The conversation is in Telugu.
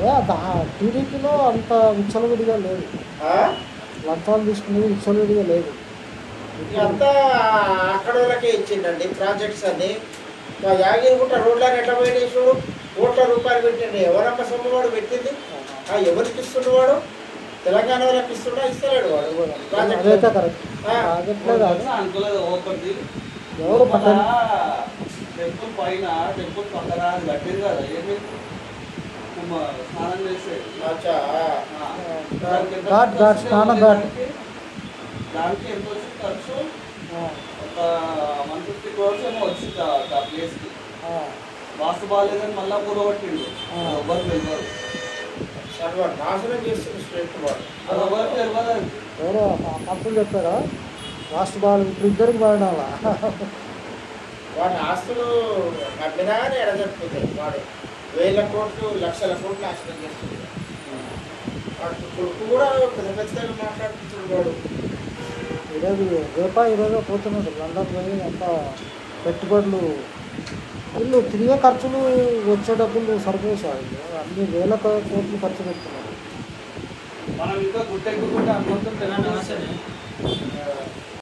ఏ దా- టీడీపీలో అంత విచ్చలవిడిగా లేదు ఆ? లంచాలు తీసుకునేది విచ్చలవిడిగా లేదు ఇదంతా అక్కడ వాళ్ళకే ఇచ్చిండండి ప్రాజెక్ట్స్ అన్ని మా యాగిరిగుట్ట రోడ్లని ఎట్లా పోయినాయి చూడు కోట్ల రూపాయలు పెట్టండి ఎవరమ్మ సొమ్ము వాడు పెట్టింది ఆ ఎవరికి ఇస్తున్నవాడు తెలంగాణ వాళ్ళకి ఇస్తున్నా ఇస్తలేడు వాడు అదైతే ప్రాజెక్ట్ కరెక్ట్ ప్రాజెక్టులే కాదు అనుకోలేదు ఓపెన్ది ఎవరు పట్టని టెంపుల్ పైన టెంపుల్ పక్కన అది కట్టేది కదా ఏమి కుమ్మ స్నానం చేసేది అచ్చా ఆ. దానికి ఎంత ఘాట్, ఘాట్, ఖర్చు స్నానం ఉంది ఘాట్. దానికి? దానికి ఎంత వచ్చింది ఖర్చు ఆ, ఒక వన్ ఫిఫ్టీ క్రోర్స్ ఏమో వచ్చింది ఆ- ఆ ప్లేస్కి ఆ, వాస్తు బాగాలేదని మళ్ళా కూరగొట్టిండు ఆ. ఎవరు తెలియదు అసలు వాడు నాశనం చేస్తుంది స్టేట్ వాడు అది ఎవరికి తెలియదు అది. ఎవరో ఆ పంతులు చెప్పారా రాష్ట్ర బాలు ఇప్పుడు ఇద్దరికి బాగుండాలా వాడి ఆస్తులు నమ్మినా కానీ ఎడజెప్పుతాయి వాడు వేల కోట్లు లక్షల కోట్లు నాశనం చేస్తుంది వాడు కొడుకు కూడా పెద్ద పెద్దగా మాట్లాడుతున్నాడు వాడు ఈరోజు రేపా ఈరోజు పోతున్నాడు లండన్ పోయి అంతా పెట్టుబడులు వీళ్ళు తిరిగే ఖర్చులు వచ్చే డబ్బులు సరిపోసాయి అన్ని వేల కోట్లు ఖర్చు పెడుతున్నారు మనం ఇంకా గుట్టెక్కుకుంటే అనుకుంటాం తెలంగాణ నమస్తే